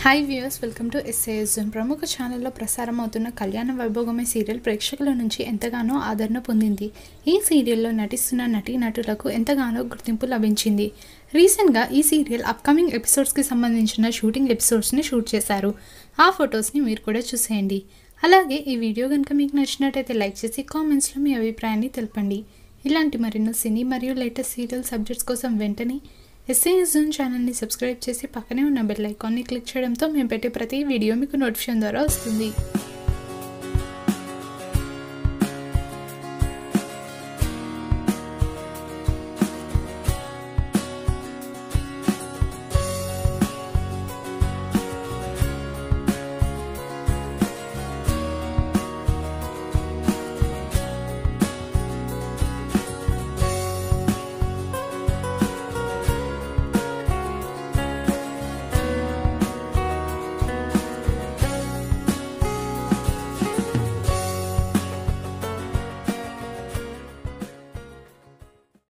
hi viewers welcome to SAS ప్రముఖ ఛానల్లో ప్రసారం అవుతున్న కళ్యాణ వైభోగమే సీరియల్ ప్రేక్షకుల నుంచి ఎంతగానో ఆదరణ పొందింది ఈ సీరియల్లో నటిస్తున్న నటీనటులకు ఎంతగానో గుర్తింపు లభించింది రీసెంట్గా ఈ సీరియల్ అప్కమింగ్ ఎపిసోడ్స్కి సంబంధించిన షూటింగ్ ఎపిసోడ్స్ని షూట్ చేశారు ఆ ఫొటోస్ని మీరు కూడా చూసేయండి అలాగే ఈ వీడియో కనుక మీకు నచ్చినట్టయితే లైక్ చేసి కామెంట్స్లో మీ అభిప్రాయాన్ని తెలపండి ఇలాంటి మరెన్నో సినీ మరియు లేటెస్ట్ సీరియల్ సబ్జెక్ట్స్ కోసం వెంటనే ఎస్ఏఎస్ జోన్ ఛానల్ని సబ్స్క్రైబ్ చేసి పక్కనే ఉన్న బెల్ ఐకాన్ని క్లిక్ చేయడంతో మేము పెట్టే ప్రతి వీడియో మీకు నోటిఫికేషన్ ద్వారా వస్తుంది